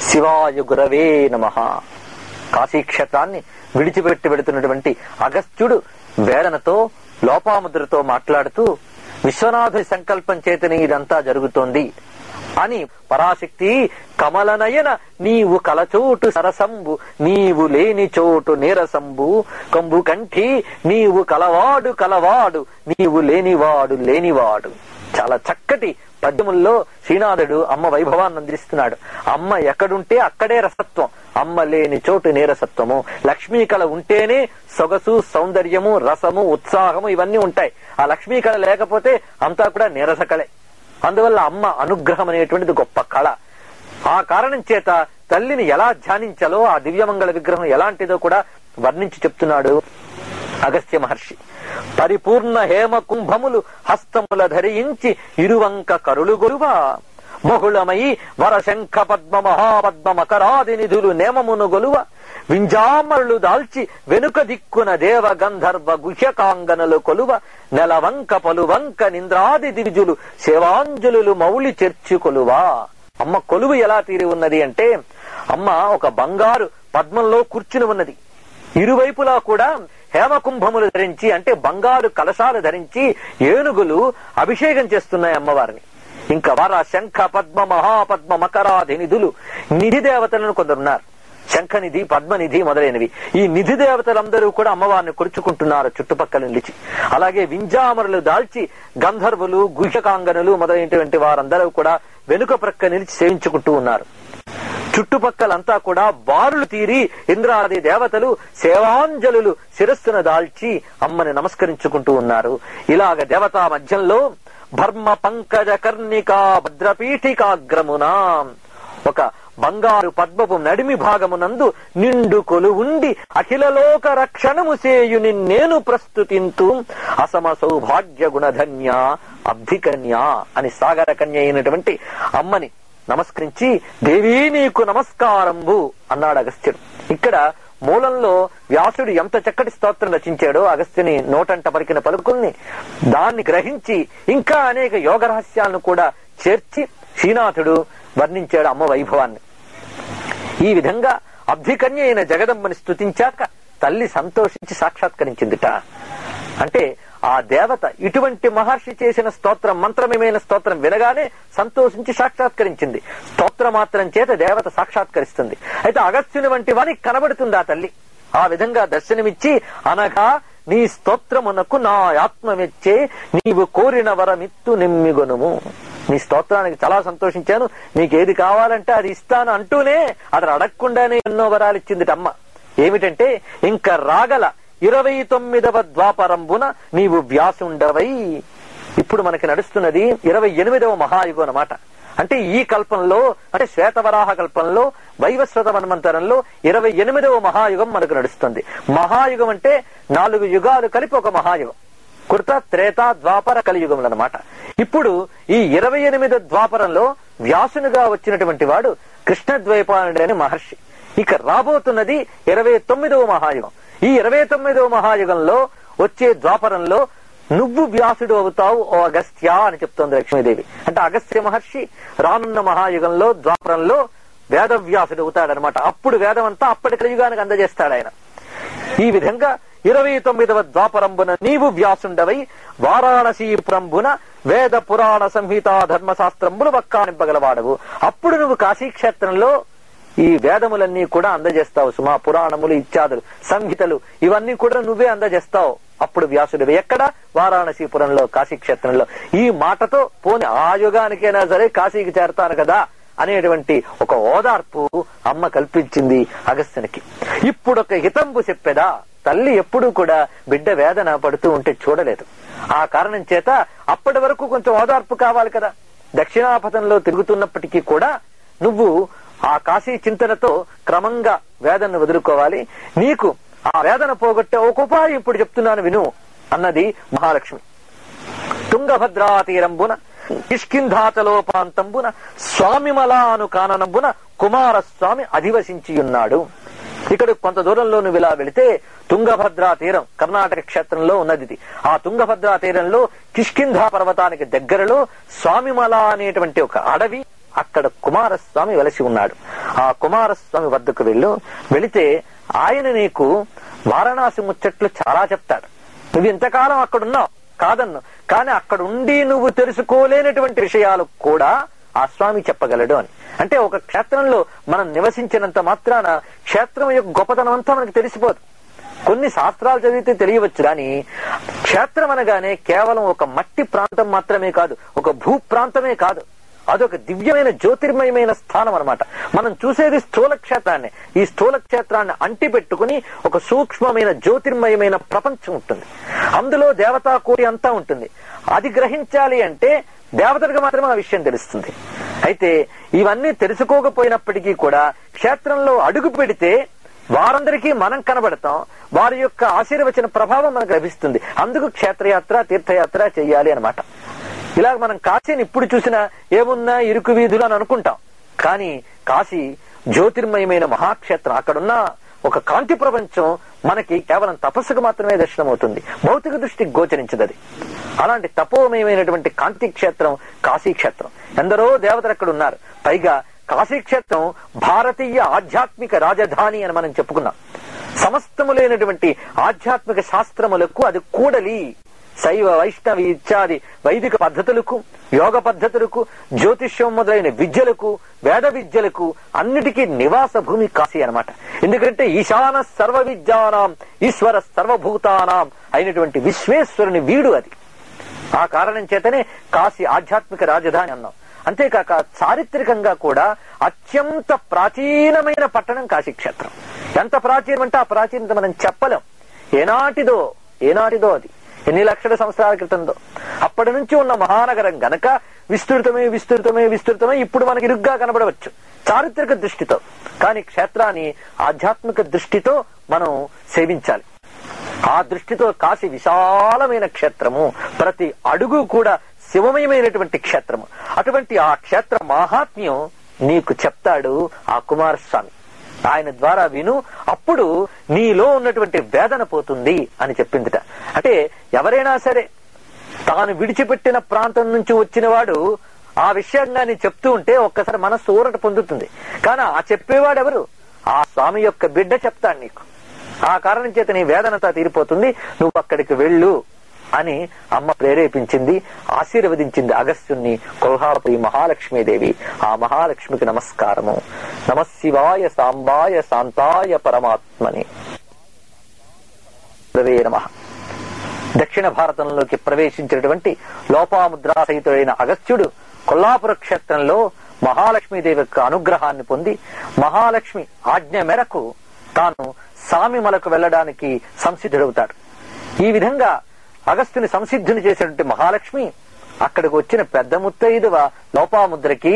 శివాయ గురవే నమ కాశీక్షేత్రాన్ని విడిచిపెట్టి వెళుతున్నటువంటి అగస్త్యుడు వేదనతో లోపాముద్రతో మాట్లాడుతూ విశ్వనాథుని సంకల్పం చేతనే ఇదంతా జరుగుతోంది అని పరాశక్తి కమలనయన నీవు కలచోటు సరసంబు నీవు లేని చోటు నీరసంబు కంబు కంఠి నీవు కలవాడు కలవాడు నీవు లేనివాడు లేనివాడు చాలా చక్కటి పద్యముల్లో శ్రీనాథుడు అమ్మ వైభవాన్ని అందిస్తున్నాడు అమ్మ ఎక్కడుంటే అక్కడే రసత్వం అమ్మ లేని చోటు నీరసత్వము లక్ష్మీ కళ ఉంటేనే సొగసు సౌందర్యము రసము ఉత్సాహము ఇవన్నీ ఉంటాయి ఆ లక్ష్మీ కళ లేకపోతే అంతా కూడా నీరస కళే అందువల్ల అమ్మ అనుగ్రహం అనేటువంటిది గొప్ప కళ ఆ కారణం చేత తల్లిని ఎలా ధ్యానించాలో ఆ దివ్యమంగళ విగ్రహం ఎలాంటిదో కూడా వర్ణించి చెప్తున్నాడు అగస్త్య మహర్షి పరిపూర్ణ హేమ కుంభములు హస్తముల ధరించి ఇరువంక కరులు గొలువా బహుళమై వరశంఖ పద్మ మహాపద్మ మకరాది నిధులు నేమమును గొలువ వింజామరులు దాల్చి వెనుక దిక్కున దేవ గంధర్వ గుహ్యకాంగనలు కొలువ నెలవంక పలువంక నింద్రాది దివిజులు సేవాంజలులు మౌళి చెర్చి కొలువా అమ్మ కొలువు ఎలా తీరి ఉన్నది అంటే అమ్మ ఒక బంగారు పద్మంలో కూర్చుని ఉన్నది ఇరువైపులా కూడా హేమకుంభములు ధరించి అంటే బంగారు కలశాలు ధరించి ఏనుగులు అభిషేకం చేస్తున్నాయి అమ్మవారిని ఇంకా వర శంఖ పద్మ మహాపద్మ మకరాది నిధులు నిధి దేవతలను కొందరున్నారు శంఖనిధి పద్మనిధి మొదలైనవి ఈ నిధి దేవతలందరూ కూడా అమ్మవారిని కొరుచుకుంటున్నారు చుట్టుపక్కల నిలిచి అలాగే వింజామరులు దాల్చి గంధర్వులు గుహకాంగనులు మొదలైనటువంటి వారందరూ కూడా వెనుక ప్రక్క నిలిచి సేవించుకుంటూ ఉన్నారు చుట్టుపక్కలంతా కూడా బారులు తీరి ఇంద్రాది దేవతలు సేవాంజలులు శిరస్సున దాల్చి అమ్మని నమస్కరించుకుంటూ ఉన్నారు ఇలాగ దేవతా మధ్యంలో భర్మ పంకజ కర్ణికా భద్రపీఠికాగ్రమునా ఒక బంగారు పద్మపు నడిమి భాగమునందు నిండు కొలువుండి అఖిలలోక రక్షణము సేయు నిన్నేను ప్రస్తుతింతు అసమ సౌభాగ్య గుణధన్య అబ్ధికన్య అని సాగర కన్య అయినటువంటి అమ్మని నమస్కరించి దేవీ నీకు నమస్కారంబు అన్నాడు అగస్త్యుడు ఇక్కడ మూలంలో వ్యాసుడు ఎంత చక్కటి స్తోత్రం రచించాడో అగస్త్యుని నోటంట పలికిన పలుకుల్ని దాన్ని గ్రహించి ఇంకా అనేక యోగ రహస్యాలను కూడా చేర్చి శ్రీనాథుడు వర్ణించాడు అమ్మ వైభవాన్ని ఈ విధంగా అబ్ధికన్య అయిన జగదంబని స్తుతించాక తల్లి సంతోషించి సాక్షాత్కరించిందిట అంటే ఆ దేవత ఇటువంటి మహర్షి చేసిన స్తోత్రం మంత్రమేమైన స్తోత్రం వినగానే సంతోషించి సాక్షాత్కరించింది స్తోత్ర మాత్రం చేత దేవత సాక్షాత్కరిస్తుంది అయితే అగస్త్యుని వంటి వానికి కనబడుతుంది ఆ తల్లి ఆ విధంగా దర్శనమిచ్చి అనగా నీ స్తోత్రమునకు నా ఆత్మ మెచ్చే నీవు కోరిన వరమిత్తు నిమ్మిగొనుము నీ స్తోత్రానికి చాలా సంతోషించాను నీకేది కావాలంటే అది ఇస్తాను అంటూనే అది అడగకుండానే ఎన్నో వరాలు ఇచ్చింది అమ్మ ఏమిటంటే ఇంకా రాగల ఇరవై తొమ్మిదవ ద్వాపరంబున నీవు వ్యాసుండవై ఇప్పుడు మనకి నడుస్తున్నది ఇరవై ఎనిమిదవ మహాయుగం అన్నమాట అంటే ఈ కల్పంలో అంటే శ్వేతవరాహ కల్పంలో వైవస్వత మన్వంతరంలో ఇరవై ఎనిమిదవ మహాయుగం మనకు నడుస్తుంది మహాయుగం అంటే నాలుగు యుగాలు కలిపి ఒక మహాయుగం కృత త్రేత ద్వాపర కలియుగములు అనమాట ఇప్పుడు ఈ ఇరవై ఎనిమిది ద్వాపరంలో వ్యాసునిగా వచ్చినటువంటి వాడు కృష్ణద్వైపాయనుడు అనే మహర్షి ఇక రాబోతున్నది ఇరవై తొమ్మిదవ మహాయుగం ఈ ఇరవై తొమ్మిదవ మహాయుగంలో వచ్చే ద్వాపరంలో నువ్వు వ్యాసుడు అవుతావు ఓ అగస్త్య అని చెప్తోంది లక్ష్మీదేవి అంటే అగస్త్య మహర్షి రానున్న మహాయుగంలో ద్వాపరంలో వేదవ్యాసుడు అవుతాడనమాట అప్పుడు వేదం అంతా అప్పటి కలియుగానికి అందజేస్తాడు ఆయన ఈ విధంగా ఇరవై తొమ్మిదవ ద్వాపరంబున నీవు వ్యాసుండవై వారాణసీ ప్రంబున వేద పురాణ సంహిత ధర్మశాస్త్రంబులు వక్కానింపగలవాడవు అప్పుడు నువ్వు కాశీక్షేత్రంలో ఈ వేదములన్నీ కూడా అందజేస్తావు సుమా పురాణములు ఇత్యాదులు సంహితలు ఇవన్నీ కూడా నువ్వే అందజేస్తావు అప్పుడు వ్యాసుడివి ఎక్కడ వారాణసీపురంలో కాశీక్షేత్రంలో ఈ మాటతో పోని ఆ యుగానికైనా సరే కాశీకి చేరతాను కదా అనేటువంటి ఒక ఓదార్పు అమ్మ కల్పించింది అగస్త్యునికి ఇప్పుడు ఒక హితంబు చెప్పేదా తల్లి ఎప్పుడూ కూడా బిడ్డ వేదన పడుతూ ఉంటే చూడలేదు ఆ కారణం చేత అప్పటి వరకు కొంచెం ఓదార్పు కావాలి కదా దక్షిణాపథంలో తిరుగుతున్నప్పటికీ కూడా నువ్వు ఆ కాశీ చింతనతో క్రమంగా వేదనను వదులుకోవాలి నీకు ఆ వేదన పోగొట్టే ఒక ఉపాయం ఇప్పుడు చెప్తున్నాను విను అన్నది మహాలక్ష్మి తుంగభద్రా తీరంబున కిష్కింధాతలోపాంతంబున స్వామిమలాను కాననంబున కుమారస్వామి అధివసించియున్నాడు ఇక్కడ కొంత దూరంలో నువ్వు ఇలా వెళితే తుంగభద్రా తీరం కర్ణాటక క్షేత్రంలో ఉన్నది ఇది. ఆ తుంగభద్రా తీరంలో కిష్కింధా పర్వతానికి దగ్గరలో స్వామిమల అనేటువంటి ఒక అడవి అక్కడ కుమారస్వామి వెలసి ఉన్నాడు ఆ కుమారస్వామి వద్దకు వెళ్ళు వెళితే ఆయన నీకు వారణాసి ముచ్చట్లు చాలా చెప్తాడు నువ్వు ఇంతకాలం అక్కడున్నావు కాదన్ను కానీ అక్కడ ఉండి నువ్వు తెలుసుకోలేనటువంటి విషయాలు కూడా ఆ స్వామి చెప్పగలడు అని అంటే ఒక క్షేత్రంలో మనం నివసించినంత మాత్రాన క్షేత్రం యొక్క గొప్పతనం అంతా మనకు తెలిసిపోదు కొన్ని శాస్త్రాలు చదివితే తెలియవచ్చు కానీ క్షేత్రం అనగానే కేవలం ఒక మట్టి ప్రాంతం మాత్రమే కాదు ఒక భూ ప్రాంతమే కాదు అదొక దివ్యమైన జ్యోతిర్మయమైన స్థానం అన్నమాట మనం చూసేది స్థూల క్షేత్రాన్ని ఈ స్థూల క్షేత్రాన్ని అంటి పెట్టుకుని ఒక సూక్ష్మమైన జ్యోతిర్మయమైన ప్రపంచం ఉంటుంది అందులో దేవతా కోటి అంతా ఉంటుంది అది గ్రహించాలి అంటే దేవతలకు మాత్రమే ఆ విషయం తెలుస్తుంది అయితే ఇవన్నీ తెలుసుకోకపోయినప్పటికీ కూడా క్షేత్రంలో అడుగు పెడితే వారందరికీ మనం కనబడతాం వారి యొక్క ఆశీర్వచన ప్రభావం మనకు లభిస్తుంది అందుకు క్షేత్రయాత్ర తీర్థయాత్ర చెయ్యాలి అన్నమాట ఇలా మనం కాశీని ఇప్పుడు చూసినా ఏమున్నా ఇరుకు వీధులు అని అనుకుంటాం కానీ కాశీ జ్యోతిర్మయమైన మహాక్షేత్రం అక్కడున్న ఒక కాంతి ప్రపంచం మనకి కేవలం తపస్సుకు మాత్రమే దర్శనమవుతుంది భౌతిక దృష్టికి గోచరించదు అది అలాంటి తపోమయమైనటువంటి కాంతి క్షేత్రం కాశీ క్షేత్రం ఎందరో దేవతలు అక్కడ ఉన్నారు పైగా కాశీ క్షేత్రం భారతీయ ఆధ్యాత్మిక రాజధాని అని మనం చెప్పుకున్నాం సమస్తములైనటువంటి ఆధ్యాత్మిక శాస్త్రములకు అది కూడలి శైవ వైష్ణవి ఇత్యాది వైదిక పద్ధతులకు యోగ పద్ధతులకు జ్యోతిష్యం మొదలైన విద్యలకు వేద విద్యలకు అన్నిటికీ నివాస భూమి కాశీ అన్నమాట ఎందుకంటే ఈశాన సర్వ విద్యానాం ఈశ్వర సర్వభూతానాం అయినటువంటి విశ్వేశ్వరుని వీడు అది ఆ కారణం చేతనే కాశీ ఆధ్యాత్మిక రాజధాని అన్నాం అంతేకాక చారిత్రకంగా కూడా అత్యంత ప్రాచీనమైన పట్టణం కాశీక్షేత్రం ఎంత ప్రాచీనం అంటే ఆ ప్రాచీనత మనం చెప్పలేం ఏనాటిదో ఏనాటిదో అది ఎన్ని లక్షల సంవత్సరాల క్రితందో అప్పటి నుంచి ఉన్న మహానగరం గనక విస్తృతమే విస్తృతమే విస్తృతమే ఇప్పుడు మనకి ఇరుగ్గా కనబడవచ్చు చారిత్రక దృష్టితో కానీ క్షేత్రాన్ని ఆధ్యాత్మిక దృష్టితో మనం సేవించాలి ఆ దృష్టితో కాశీ విశాలమైన క్షేత్రము ప్రతి అడుగు కూడా శివమయమైనటువంటి క్షేత్రము అటువంటి ఆ క్షేత్ర మాహాత్మ్యం నీకు చెప్తాడు ఆ కుమారస్వామి ఆయన ద్వారా విను అప్పుడు నీలో ఉన్నటువంటి వేదన పోతుంది అని చెప్పిందిట అంటే ఎవరైనా సరే తాను విడిచిపెట్టిన ప్రాంతం నుంచి వచ్చిన వాడు ఆ విషయంగా నీ చెప్తూ ఉంటే ఒక్కసారి మనస్సు ఊరట పొందుతుంది కానీ ఆ చెప్పేవాడు ఎవరు ఆ స్వామి యొక్క బిడ్డ చెప్తాడు నీకు ఆ కారణం చేత నీ వేదనత తీరిపోతుంది నువ్వు అక్కడికి వెళ్ళు అని అమ్మ ప్రేరేపించింది ఆశీర్వదించింది అగస్త్యుణ్ణి కొల్హాపురి మహాలక్ష్మీదేవి ఆ మహాలక్ష్మికి నమస్కారము నమశివాయ సాంబాయ శాంతాయ పరమాత్మని గురవే నమః దక్షిణ భారతంలోకి ప్రవేశించినటువంటి లోపాముద్రా సహితుడైన అగస్త్యుడు కొల్లాపుర క్షేత్రంలో మహాలక్ష్మీదేవి యొక్క అనుగ్రహాన్ని పొంది మహాలక్ష్మి ఆజ్ఞ మేరకు తాను సామిమలకు వెళ్ళడానికి సంసిద్ధుడవుతాడు ఈ విధంగా అగస్త్యుని సంసిద్ధుని చేసినటువంటి మహాలక్ష్మి అక్కడికి వచ్చిన పెద్ద ముత్తైదువ లోపాముద్రకి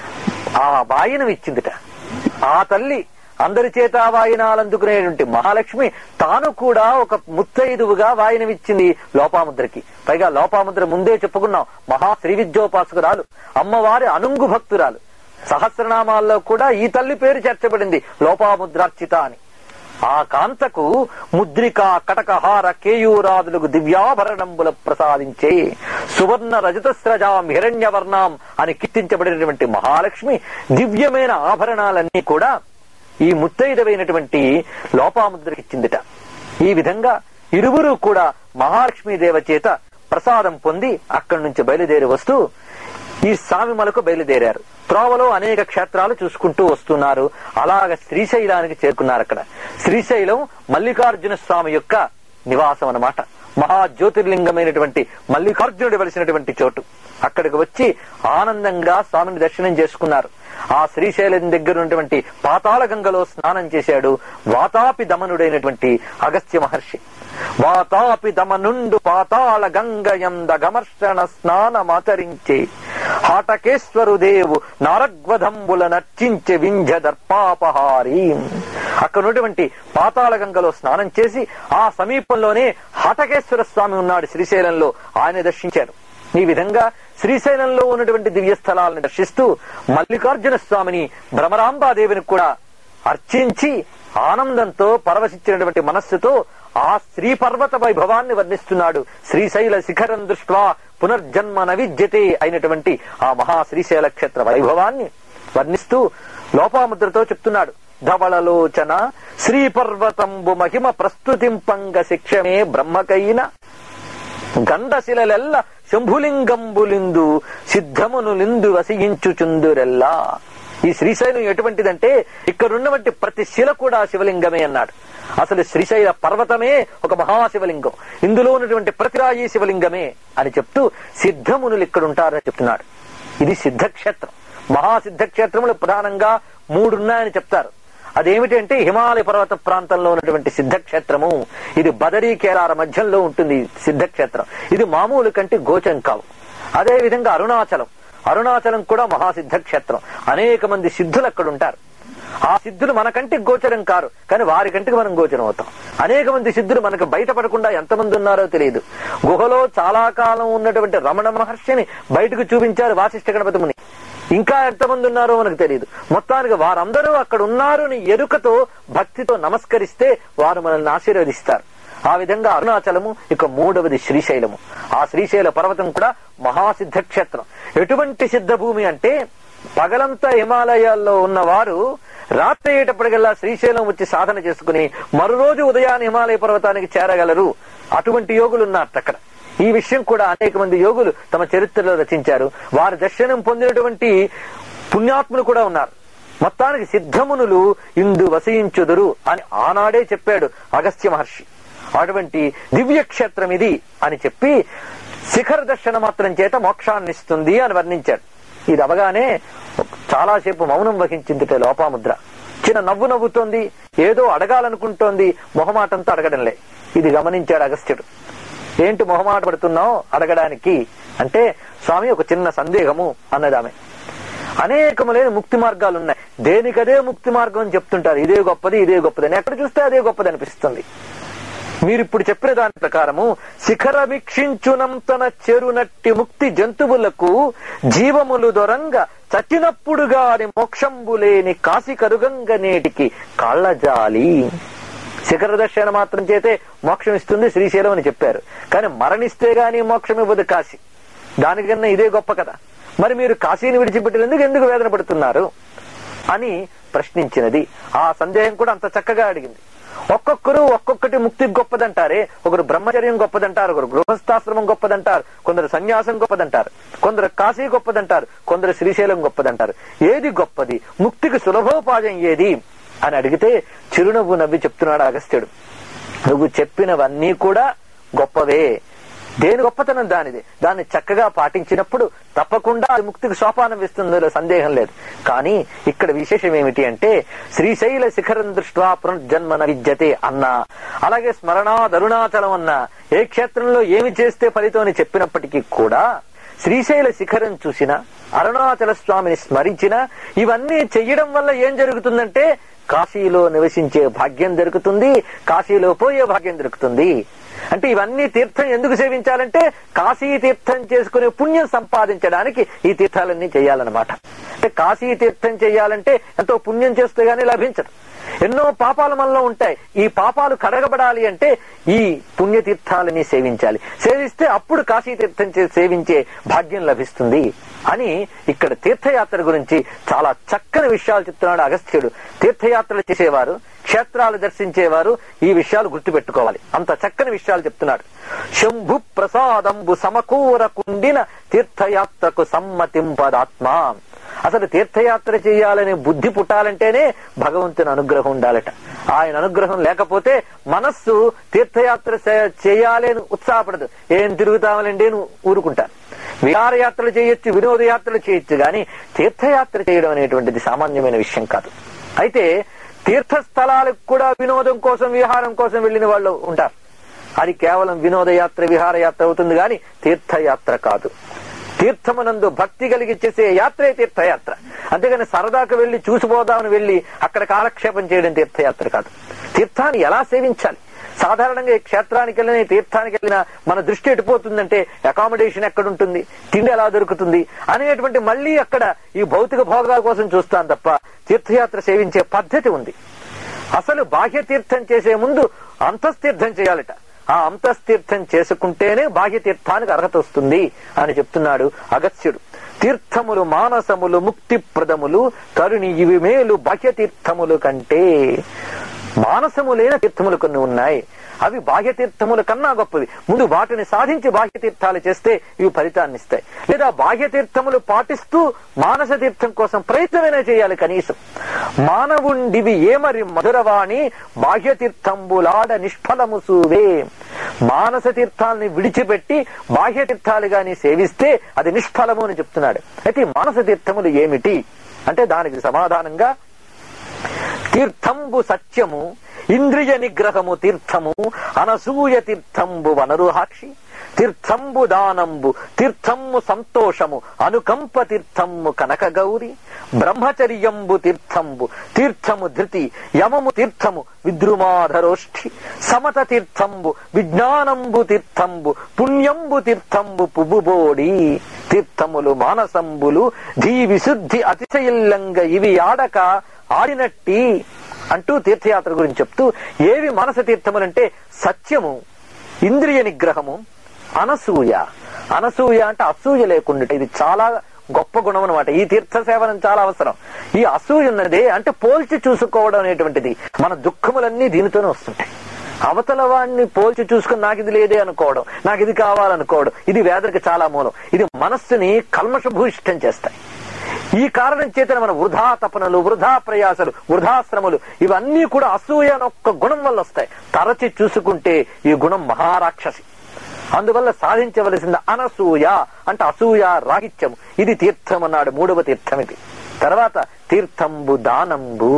ఆ వాయినం ఇచ్చిందిట ఆ తల్లి అందరి చేత వాయినాలందుకునేటువంటి మహాలక్ష్మి తాను కూడా ఒక ముత్తైదువుగా వాయినమిచ్చింది లోపాముద్రకి పైగా లోపాముద్ర ముందే చెప్పుకున్నాం మహా శ్రీ విద్యోపాసకురాలు అమ్మవారి అనుంగు భక్తురాలు సహస్రనామాల్లో కూడా ఈ తల్లి పేరు చేర్చబడింది లోపాముద్రార్చిత అని ఆ కాంతకు ముద్రిక కటకహార కేయూరాదులకు దివ్యాభరణంబుల ప్రసాదించే సువర్ణ రజతస్రజాం హిరణ్యవర్ణాం అని కీర్తించబడినటువంటి మహాలక్ష్మి దివ్యమైన ఆభరణాలన్నీ కూడా ఈ ముత్తైదవైనటువంటి లోపాముద్రకిచ్చిందిట ఈ విధంగా ఇరువురు కూడా మహాలక్ష్మీదేవ చేత ప్రసాదం పొంది అక్కడి నుంచి బయలుదేరి వస్తూ ఈ సామిమలకు బయలుదేరారు త్రోవలో అనేక క్షేత్రాలు చూసుకుంటూ వస్తున్నారు అలాగ శ్రీశైలానికి చేరుకున్నారు అక్కడ శ్రీశైలం మల్లికార్జున స్వామి యొక్క నివాసం అన్నమాట మహా జ్యోతిర్లింగమైనటువంటి మల్లికార్జునుడు వెలిసినటువంటి చోటు అక్కడికి వచ్చి ఆనందంగా స్వామిని దర్శనం చేసుకున్నారు ఆ శ్రీశైలం దగ్గర ఉన్నటువంటి పాతాళ గంగలో స్నానం చేశాడు వాతాపి దమనుడైనటువంటి అగస్త్య మహర్షి వాతాపి దమనుండు పాతాళ గంగయంద గమర్షణ స్నానమాచరించే హాటకేశ్వరు దేవు నారగ్వధంబుల నర్చించే వింధ్య దర్పాపహారి అక్కడ ఉన్నటువంటి పాతాళ గంగలో స్నానం చేసి ఆ సమీపంలోనే హాటకేశ్వర స్వామి ఉన్నాడు శ్రీశైలంలో ఆయన దర్శించారు ఈ విధంగా శ్రీశైలంలో ఉన్నటువంటి దివ్య స్థలాలను దర్శిస్తూ మల్లికార్జున స్వామిని భ్రమరాంబాదేవిని కూడా అర్చించి ఆనందంతో పరవశించినటువంటి మనస్సుతో ఆ శ్రీ పర్వత వైభవాన్ని వర్ణిస్తున్నాడు శ్రీశైల శిఖరం దృష్ట్వా పునర్జన్మ నవిద్యతే అయినటువంటి ఆ మహా శ్రీశైల క్షేత్ర వైభవాన్ని వర్ణిస్తూ లోపాముద్రతో చెప్తున్నాడు ధవళలోచన శ్రీ పర్వతంబు మహిమ ప్రస్తుతింపంగ శిక్షమే బ్రహ్మకైన గండశిలలెల్ల శంభులింగంబులిందు సిద్ధమునులిందు వసించుచుందురెల్లా ఈ శ్రీశైలం ఎటువంటిదంటే ఇక్కడున్నటువంటి ప్రతి శిల కూడా శివలింగమే అన్నాడు అసలు శ్రీశైల పర్వతమే ఒక మహాశివలింగం ఇందులో ఉన్నటువంటి ప్రతిరాయి శివలింగమే అని చెప్తూ సిద్ధమునులు ఇక్కడ ఉంటారని చెప్తున్నాడు ఇది సిద్ధక్షేత్రం మహాసిద్ధక్షేత్రములు ప్రధానంగా మూడున్నాయని చెప్తారు అదేమిటంటే హిమాలయ పర్వత ప్రాంతంలో ఉన్నటువంటి సిద్ధక్షేత్రము ఇది బదరీ కేరార మధ్యంలో ఉంటుంది ఈ సిద్ధక్షేత్రం ఇది మామూలు కంటే గోచరం కావు అదే విధంగా అరుణాచలం అరుణాచలం కూడా మహాసిద్ధక్షేత్రం అనేక మంది సిద్ధులు అక్కడ ఉంటారు ఆ సిద్ధులు మనకంటే గోచరం కారు కానీ వారి కంటికి మనం గోచరం అవుతాం అనేక మంది సిద్ధులు మనకు బయటపడకుండా ఎంతమంది ఉన్నారో తెలియదు గుహలో చాలా కాలం ఉన్నటువంటి రమణ మహర్షిని బయటకు చూపించారు వాసిష్ఠ గణపతి ముని ఇంకా ఎంతమంది ఉన్నారో మనకు తెలియదు మొత్తానికి వారందరూ అక్కడ ఉన్నారు అని ఎరుకతో భక్తితో నమస్కరిస్తే వారు మనల్ని ఆశీర్వదిస్తారు ఆ విధంగా అరుణాచలము ఇక మూడవది శ్రీశైలము ఆ శ్రీశైల పర్వతం కూడా మహాసిద్ధ క్షేత్రం ఎటువంటి సిద్ధ భూమి అంటే పగలంతా హిమాలయాల్లో ఉన్నవారు రాత్రి అయ్యేటప్పటికల్లా శ్రీశైలం వచ్చి సాధన చేసుకుని మరో రోజు ఉదయాన్ని హిమాలయ పర్వతానికి చేరగలరు అటువంటి యోగులు ఉన్నారు అక్కడ ఈ విషయం కూడా అనేక మంది యోగులు తమ చరిత్రలో రచించారు వారి దర్శనం పొందినటువంటి పుణ్యాత్ములు కూడా ఉన్నారు మొత్తానికి సిద్ధమునులు ఇందు వసించుదురు అని ఆనాడే చెప్పాడు అగస్త్య మహర్షి అటువంటి దివ్య క్షేత్రం ఇది అని చెప్పి శిఖర దర్శన మాత్రం చేత మోక్షాన్ని ఇస్తుంది అని వర్ణించాడు ఇది అవగానే చాలాసేపు మౌనం వహించిందిట లోపాముద్ర చిన్న నవ్వు నవ్వుతోంది ఏదో అడగాలనుకుంటోంది మొహమాటంతో అడగడంలే ఇది గమనించాడు అగస్త్యుడు ఏంటి మొహమాట పడుతున్నావు అడగడానికి అంటే స్వామి ఒక చిన్న సందేహము అన్నది ఆమె అనేకములైన ముక్తి మార్గాలు ఉన్నాయి దేనికదే ముక్తి మార్గం అని చెప్తుంటారు ఇదే గొప్పది ఇదే గొప్పది అని ఎక్కడ చూస్తే అదే గొప్పది అనిపిస్తుంది మీరు ఇప్పుడు చెప్పిన దాని ప్రకారము శిఖరమీక్షించునంతన చెరునట్టి ముక్తి జంతువులకు జీవములు దొరంగ చచ్చినప్పుడుగా అని మోక్షంబు లేని కాసి కరుగంగ నేటికి కాళ్ళజాలి శిఖర దర్శన మాత్రం చేతే మోక్షం ఇస్తుంది శ్రీశైలం అని చెప్పారు కానీ మరణిస్తే గాని మోక్షం ఇవ్వదు కాశీ దానికన్నా ఇదే గొప్ప కదా మరి మీరు కాశీని విడిచిపెట్టినందుకు ఎందుకు వేదన పడుతున్నారు అని ప్రశ్నించినది ఆ సందేహం కూడా అంత చక్కగా అడిగింది ఒక్కొక్కరు ఒక్కొక్కటి ముక్తి గొప్పదంటారే ఒకరు బ్రహ్మచర్యం గొప్పదంటారు ఒకరు గృహస్థాశ్రమం గొప్పదంటారు కొందరు సన్యాసం గొప్పదంటారు కొందరు కాశీ గొప్పదంటారు కొందరు శ్రీశైలం గొప్పదంటారు ఏది గొప్పది ముక్తికి సులభోపాయం ఏది అని అడిగితే చిరునవ్వు నవ్వి చెప్తున్నాడు అగస్త్యుడు నువ్వు చెప్పినవన్నీ కూడా గొప్పవే దేని గొప్పతనం దానిది దాన్ని చక్కగా పాటించినప్పుడు తప్పకుండా అది ముక్తికి సోపానం ఇస్తుందో సందేహం లేదు కానీ ఇక్కడ విశేషం ఏమిటి అంటే శ్రీశైల శిఖరం దృష్ట్యా పునర్జన్మన విద్యతే అన్నా అలాగే స్మరణాదరుణాచలం అన్నా ఏ క్షేత్రంలో ఏమి చేస్తే ఫలితం అని చెప్పినప్పటికీ కూడా శ్రీశైల శిఖరం చూసిన అరుణాచల స్వామిని స్మరించిన ఇవన్నీ చెయ్యడం వల్ల ఏం జరుగుతుందంటే కాశీలో నివసించే భాగ్యం దొరుకుతుంది కాశీలో పోయే భాగ్యం దొరుకుతుంది అంటే ఇవన్నీ తీర్థం ఎందుకు సేవించాలంటే కాశీ తీర్థం చేసుకునే పుణ్యం సంపాదించడానికి ఈ తీర్థాలన్నీ చేయాలన్నమాట అంటే కాశీ తీర్థం చేయాలంటే ఎంతో పుణ్యం చేస్తే గానీ లభించదు ఎన్నో పాపాలు మనలో ఉంటాయి ఈ పాపాలు కడగబడాలి అంటే ఈ పుణ్యతీర్థాలని సేవించాలి సేవిస్తే అప్పుడు కాశీ తీర్థం చే- సేవించే భాగ్యం లభిస్తుంది అని ఇక్కడ తీర్థయాత్ర గురించి చాలా చక్కని విషయాలు చెప్తున్నాడు అగస్త్యుడు తీర్థయాత్రలు చేసేవారు క్షేత్రాలు దర్శించేవారు ఈ విషయాలు గుర్తుపెట్టుకోవాలి అంత చక్కని విషయాలు చెప్తున్నాడు శంభు ప్రసాదంబు సమకూర కుండిన తీర్థయాత్రకు సమ్మతింపదాత్మ అసలు తీర్థయాత్ర చేయాలనే బుద్ధి పుట్టాలంటేనే భగవంతుని అనుగ్రహం ఉండాలట ఆయన అనుగ్రహం లేకపోతే మనస్సు తీర్థయాత్ర చే- చేయాలి అని ఉత్సాహపడదు ఏం తిరుగుతామలండి అని ఊరుకుంటారు విహారయాత్రలు చేయొచ్చు వినోదయాత్రలు చేయొచ్చు గాని తీర్థయాత్ర చేయడం అనేటువంటిది సామాన్యమైన విషయం కాదు అయితే తీర్థస్థలాలకు కూడా వినోదం కోసం విహారం కోసం వెళ్ళిన వాళ్ళు ఉంటారు అది కేవలం వినోదయాత్ర విహారయాత్ర అవుతుంది గాని తీర్థయాత్ర కాదు తీర్థమునందు భక్తి కలిగి చేసే యాత్రే తీర్థయాత్ర అంతేగాని సరదాకు వెళ్లి చూసిపోదామని వెళ్లి అక్కడ కాలక్షేపం చేయడం తీర్థయాత్ర కాదు తీర్థాన్ని ఎలా సేవించాలి సాధారణంగా ఈ క్షేత్రానికి వెళ్ళిన ఈ తీర్థానికి వెళ్ళిన మన దృష్టి ఎటుపోతుందంటే అకామిడేషన్ ఎక్కడ ఉంటుంది తిండి ఎలా దొరుకుతుంది అనేటువంటి మళ్ళీ అక్కడ ఈ భౌతిక భోగాల కోసం చూస్తాం తప్ప తీర్థయాత్ర సేవించే పద్ధతి ఉంది అసలు బాహ్య తీర్థం చేసే ముందు అంతస్తీర్థం చేయాలట ఆ అంతస్తీర్థం చేసుకుంటేనే బాహ్య తీర్థానికి అర్హత వస్తుంది అని చెప్తున్నాడు అగస్త్యుడు తీర్థములు మానసములు ముక్తి ప్రదములు తరుణి ఇవి మేలు బాహ్య తీర్థములు కంటే మానసము లేని తీర్థములు కొన్ని ఉన్నాయి అవి బాహ్య తీర్థముల కన్నా గొప్పవి ముందు వాటిని సాధించి బాహ్య తీర్థాలు చేస్తే ఇవి ఫలితాన్ని ఇస్తాయి లేదా బాహ్య తీర్థములు పాటిస్తూ మానస తీర్థం కోసం ప్రయత్నమైనా చేయాలి కనీసం మానవుండివి ఏమరి మధురవాణి బాహ్య తీర్థంబులాడ నిష్ఫలము సూవే మానస తీర్థాలని విడిచిపెట్టి బాహ్య తీర్థాలు గాని సేవిస్తే అది నిష్ఫలము అని చెప్తున్నాడు అయితే ఈ మానస తీర్థములు ఏమిటి అంటే దానికి సమాధానంగా తీర్థంబు సత్యము ఇంద్రియ నిగ్రహము తీర్థము అనసూయ తీర్థంబు వనరుహాక్షి తీర్థంబు దానంబు తీర్థమ్ము సంతోషము అనుకంప తీర్థమ్ము కనక గౌరి బ్రహ్మచర్యంబు తీర్థంబు తీర్థము ధృతి యమము తీర్థము విద్రుమాధరోష్ఠి సమత తీర్థంబు విజ్ఞానంబు తీర్థంబు పుణ్యంబు తీర్థంబు పువ్వుబోడి తీర్థములు మానసంబులు ధీ విశుద్ధి అతిశయిల్లంగ ఇవి ఆడక ఆడినట్టి అంటూ తీర్థయాత్ర గురించి చెప్తూ ఏవి మానస తీర్థములంటే సత్యము ఇంద్రియ నిగ్రహము అనసూయ అనసూయ అంటే అసూయ లేకుండా ఇది చాలా గొప్ప గుణం అనమాట ఈ తీర్థ సేవనం చాలా అవసరం ఈ అసూయ ఉన్నదే అంటే పోల్చి చూసుకోవడం అనేటువంటిది మన దుఃఖములన్నీ దీనితోనే వస్తుంటాయి అవతల వాడిని పోల్చి చూసుకుని నాకు ఇది లేదే అనుకోవడం నాకు ఇది కావాలనుకోవడం ఇది వేదనకి చాలా మూలం ఇది మనస్సుని కల్మషభూయిష్టం చేస్తాయి ఈ కారణం చేతన మన వృధా తపనలు వృధా ప్రయాసలు వృధాశ్రములు ఇవన్నీ కూడా అసూయ అనే ఒక్క గుణం వల్ల వస్తాయి తరచి చూసుకుంటే ఈ గుణం మహారాక్షసి అందువల్ల సాధించవలసింది అనసూయ అంటే అసూయ రాహిత్యము ఇది తీర్థం అన్నాడు మూడవ తీర్థం ఇది తర్వాత తీర్థంబు దానంబు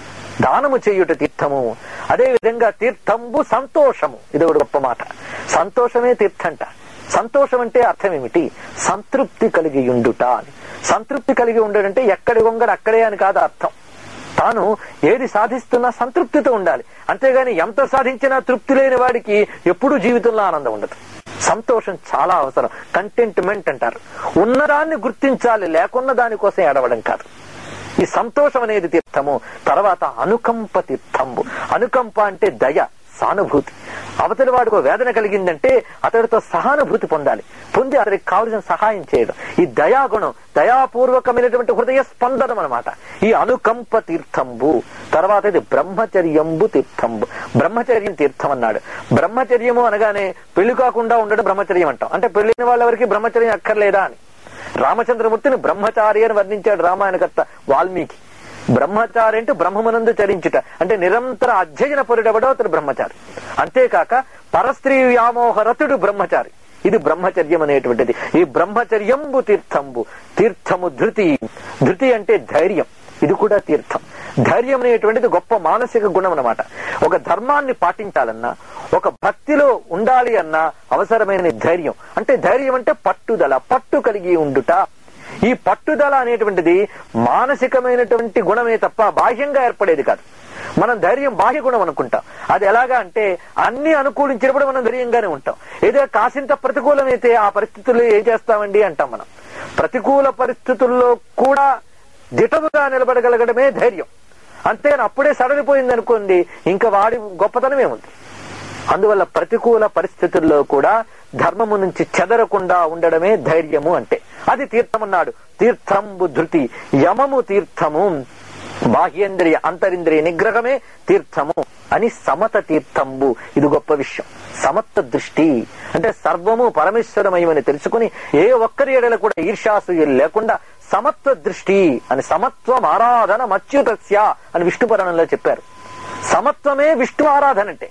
దానము చేయుట తీర్థము అదే విధంగా తీర్థంబు సంతోషము ఇది ఒక గొప్ప మాట సంతోషమే తీర్థంట సంతోషం అంటే అర్థం ఏమిటి సంతృప్తి కలిగి ఉండుట అని సంతృప్తి కలిగి ఉండడంటే ఎక్కడి వంగడు అక్కడే అని కాదు అర్థం తాను ఏది సాధిస్తున్నా సంతృప్తితో ఉండాలి అంతేగాని ఎంత సాధించినా తృప్తి లేని వాడికి ఎప్పుడూ జీవితంలో ఆనందం ఉండదు సంతోషం చాలా అవసరం కంటెంట్మెంట్ అంటారు ఉన్నదాన్ని గుర్తించాలి లేకున్న దానికోసం ఏడవడం కాదు ఈ సంతోషం అనేది తీర్థము తర్వాత అనుకంప తీర్థంబు అనుకంప అంటే దయ సానుభూతి అవతలి వాడికి ఒక వేదన కలిగిందంటే అతడితో సహానుభూతి పొందాలి పొంది అతడికి కావలసిన సహాయం చేయడం ఈ దయాగుణం దయాపూర్వకమైనటువంటి హృదయ స్పందనం అనమాట ఈ అనుకంప తీర్థంబు తర్వాత ఇది బ్రహ్మచర్యంబు తీర్థంబు బ్రహ్మచర్యం తీర్థం అన్నాడు బ్రహ్మచర్యము అనగానే పెళ్లి కాకుండా ఉండడం బ్రహ్మచర్యం అంటాం అంటే పెళ్లిన వాళ్ళెవరికి బ్రహ్మచర్యం అక్కర్లేదా అని రామచంద్రమూర్తిని బ్రహ్మచారి అని వర్ణించాడు రామాయణకర్త వాల్మీకి బ్రహ్మచారి అంటే బ్రహ్మమునందు చరించుట అంటే నిరంతర అధ్యయన పరుడవడో అతడు బ్రహ్మచారి అంతేకాక పరస్త్రీ వ్యామోహరతుడు బ్రహ్మచారి ఇది బ్రహ్మచర్యం అనేటువంటిది ఈ బ్రహ్మచర్యంబు తీర్థంబు తీర్థము ధృతి ధృతి అంటే ధైర్యం ఇది కూడా తీర్థం ధైర్యం అనేటువంటిది గొప్ప మానసిక గుణం అన్నమాట ఒక ధర్మాన్ని పాటించాలన్నా ఒక భక్తిలో ఉండాలి అన్నా అవసరమైన ధైర్యం అంటే ధైర్యం అంటే పట్టుదల పట్టు కలిగి ఉండుట ఈ పట్టుదల అనేటువంటిది మానసికమైనటువంటి గుణమే తప్ప బాహ్యంగా ఏర్పడేది కాదు మనం ధైర్యం బాహ్య గుణం అనుకుంటాం అది ఎలాగా అంటే అన్ని అనుకూలించినప్పుడు మనం ధైర్యంగానే ఉంటాం ఏదో కాసింత ప్రతికూలమైతే ఆ పరిస్థితుల్లో ఏం చేస్తామండి అంటాం మనం ప్రతికూల పరిస్థితుల్లో కూడా దిటముగా నిలబడగలగడమే ధైర్యం అంతేగాని అప్పుడే సడలిపోయింది అనుకోండి ఇంకా వాడి గొప్పతనమే ఉంది అందువల్ల ప్రతికూల పరిస్థితుల్లో కూడా ధర్మము నుంచి చెదరకుండా ఉండడమే ధైర్యము అంటే అది తీర్థమన్నాడు తీర్థంబు ధృతి యమము తీర్థము బాహ్యేంద్రియ అంతరింద్రియ నిగ్రహమే తీర్థము అని సమత తీర్థంబు ఇది గొప్ప విషయం సమత్వ దృష్టి అంటే సర్వము పరమేశ్వరమయమని తెలుసుకుని ఏ ఒక్కరి ఎడల కూడా ఈర్షాసూయులు లేకుండా సమత్వ దృష్టి అని సమత్వం ఆరాధన మచ్యుతస్య అని విష్ణు పురాణంలో చెప్పారు సమత్వమే విష్ణు ఆరాధన అంటే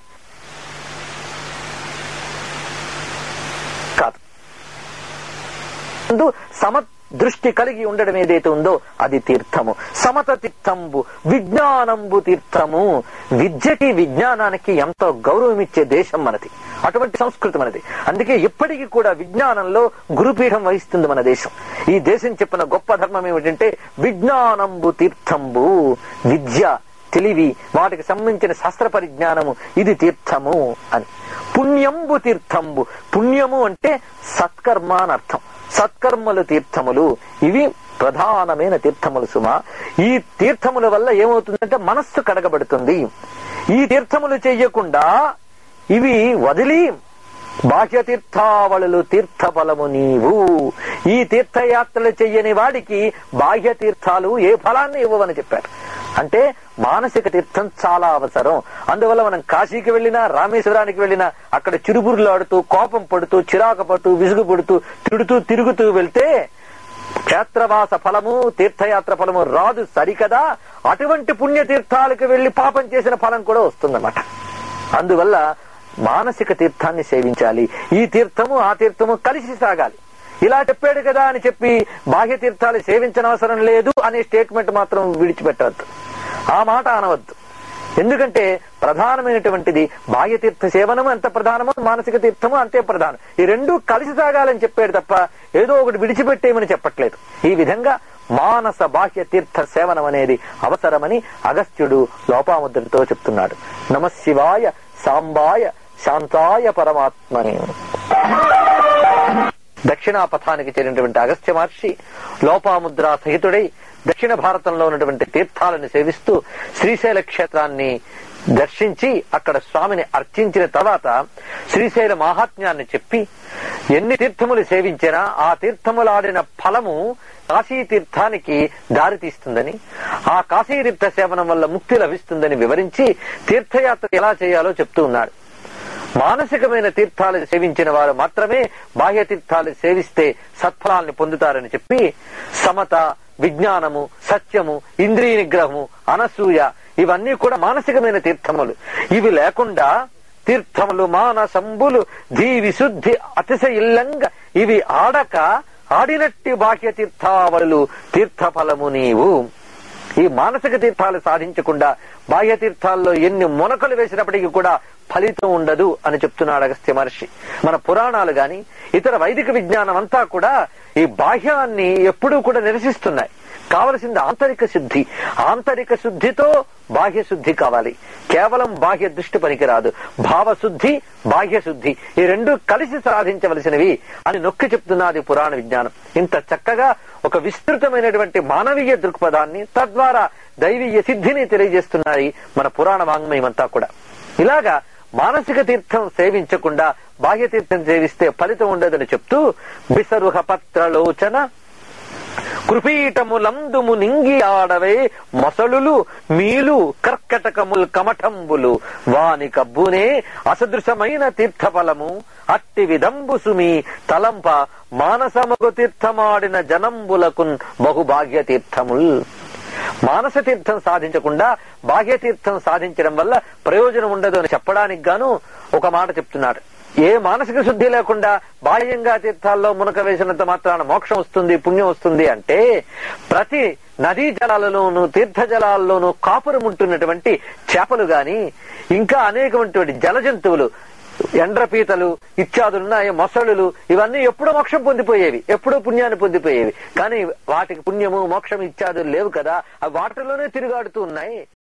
కాదు ముందు సమ దృష్టి కలిగి ఉండడం ఏదైతే ఉందో అది తీర్థము సమత తీర్థంబు విజ్ఞానంబు తీర్థము విద్యకి విజ్ఞానానికి ఎంతో గౌరవం ఇచ్చే దేశం మనది అటువంటి సంస్కృతి మనది అందుకే ఇప్పటికీ కూడా విజ్ఞానంలో గురుపీఠం వహిస్తుంది మన దేశం ఈ దేశం చెప్పిన గొప్ప ధర్మం ఏమిటంటే విజ్ఞానంబు తీర్థంబు విద్య తెలివి వాటికి సంబంధించిన శాస్త్ర పరిజ్ఞానము ఇది తీర్థము అని పుణ్యంబు తీర్థంబు పుణ్యము అంటే సత్కర్మ అని అర్థం సత్కర్మలు తీర్థములు ఇవి ప్రధానమైన తీర్థములు సుమ ఈ తీర్థముల వల్ల ఏమవుతుందంటే మనస్సు కడగబడుతుంది ఈ తీర్థములు చెయ్యకుండా ఇవి వదిలి బాహ్య తీర్థావళులు తీర్థఫలము నీవు ఈ తీర్థయాత్రలు చెయ్యని వాడికి బాహ్య తీర్థాలు ఏ ఫలాన్ని ఇవ్వవని చెప్పారు అంటే మానసిక తీర్థం చాలా అవసరం అందువల్ల మనం కాశీకి వెళ్ళినా రామేశ్వరానికి వెళ్ళినా అక్కడ చిరుబురులాడుతూ కోపం పడుతూ చిరాకు పడుతూ విసుగు పడుతూ తిడుతూ తిరుగుతూ వెళ్తే క్షేత్రవాస ఫలము తీర్థయాత్ర ఫలము రాదు సరికదా అటువంటి పుణ్యతీర్థాలకు వెళ్లి పాపం చేసిన ఫలం కూడా వస్తుందన్నమాట అందువల్ల మానసిక తీర్థాన్ని సేవించాలి ఈ తీర్థము ఆ తీర్థము కలిసి సాగాలి ఇలా చెప్పాడు కదా అని చెప్పి బాహ్య తీర్థాలు సేవించనవసరం లేదు అనే స్టేట్మెంట్ మాత్రం విడిచిపెట్టవద్దు ఆ మాట అనవద్దు ఎందుకంటే ప్రధానమైనటువంటిది బాహ్య తీర్థ సేవనము ఎంత ప్రధానమో మానసిక తీర్థము అంతే ప్రధానం ఈ రెండు కలిసి సాగాలని చెప్పాడు తప్ప ఏదో ఒకటి విడిచిపెట్టేయమని చెప్పట్లేదు ఈ విధంగా మానస బాహ్య తీర్థ సేవనం అనేది అవసరమని అగస్త్యుడు లోపాముద్రతో చెప్తున్నాడు నమ శివాయ సాంబాయ శాంతాయ పరమాత్మని దక్షిణాపథానికి చేరినటువంటి అగస్త్య మహర్షి లోపాముద్ర సహితుడై దక్షిణ భారతంలో ఉన్నటువంటి తీర్థాలను సేవిస్తూ శ్రీశైల క్షేత్రాన్ని దర్శించి అక్కడ స్వామిని అర్చించిన తర్వాత శ్రీశైల మాహాత్మ్యాన్ని చెప్పి ఎన్ని తీర్థములు సేవించినా ఆ తీర్థములాడిన ఫలము కాశీ తీర్థానికి దారితీస్తుందని ఆ కాశీ తీర్థ సేవనం వల్ల ముక్తి లభిస్తుందని వివరించి తీర్థయాత్ర ఎలా చేయాలో చెప్తూ ఉన్నాడు మానసికమైన తీర్థాలు సేవించిన వారు మాత్రమే బాహ్య తీర్థాలు సేవిస్తే సత్ఫలాల్ని పొందుతారని చెప్పి సమత విజ్ఞానము సత్యము ఇంద్రియ నిగ్రహము అనసూయ ఇవన్నీ కూడా మానసికమైన తీర్థములు ఇవి లేకుండా తీర్థములు మానసంబులు ధీ విశుద్ధి అతిశయిల్లంగా ఇవి ఆడక ఆడినట్టి బాహ్య తీర్థావళులు తీర్థఫలము నీవు ఈ మానసిక తీర్థాలు సాధించకుండా బాహ్య తీర్థాల్లో ఎన్ని మునకలు వేసినప్పటికీ కూడా ఫలితం ఉండదు అని చెప్తున్నాడు అగస్త్య మహర్షి మన పురాణాలు గాని ఇతర వైదిక విజ్ఞానం అంతా కూడా ఈ బాహ్యాన్ని ఎప్పుడూ కూడా నిరసిస్తున్నాయి కావలసింది ఆంతరిక శుద్ధి ఆంతరిక శుద్ధితో బాహ్య శుద్ధి కావాలి కేవలం బాహ్య దృష్టి పనికిరాదు భావశుద్ధి బాహ్య శుద్ధి ఈ రెండు కలిసి సాధించవలసినవి అని నొక్కి చెప్తున్నది పురాణ విజ్ఞానం ఇంత చక్కగా ఒక విస్తృతమైనటువంటి మానవీయ దృక్పథాన్ని తద్వారా దైవీయ సిద్ధిని తెలియజేస్తున్నాయి మన పురాణ వాంగ్మయం అంతా కూడా ఇలాగా మానసిక తీర్థం సేవించకుండా బాహ్య తీర్థం సేవిస్తే ఫలితం ఉండదని చెప్తూ బిసరుహ పత్రలోచన కృపీటములందుము నింగి ఆడవే మొసలులు మీలు కర్కటకముల్ కమఠంబులు వాని కబ్బునే అసదృశమైన తీర్థఫలము అట్టి విదంబు సుమి తలంప మానసముగు తీర్థమాడిన జనంబులకున్ బహుభాగ్య తీర్థముల్ మానస తీర్థం సాధించకుండా బాహ్య తీర్థం సాధించడం వల్ల ప్రయోజనం ఉండదు అని చెప్పడానికి గాను ఒక మాట చెప్తున్నాడు ఏ మానసిక శుద్ధి లేకుండా బాహ్యంగా తీర్థాల్లో మునక వేసినంత మాత్రాన మోక్షం వస్తుంది పుణ్యం వస్తుంది అంటే ప్రతి నదీ జలాలలోను తీర్థ జలాల్లోనూ కాపురం ఉంటున్నటువంటి చేపలు గాని ఇంకా అనేకమైనటువంటి జల జంతువులు ఎండ్రపీతలు ఇత్యాదులున్నాయి మొసళ్ళు ఇవన్నీ ఎప్పుడో మోక్షం పొందిపోయేవి ఎప్పుడో పుణ్యాన్ని పొందిపోయేవి కానీ వాటికి పుణ్యము మోక్షం ఇత్యాదులు లేవు కదా అవి వాటిలోనే తిరుగాడుతూ ఉన్నాయి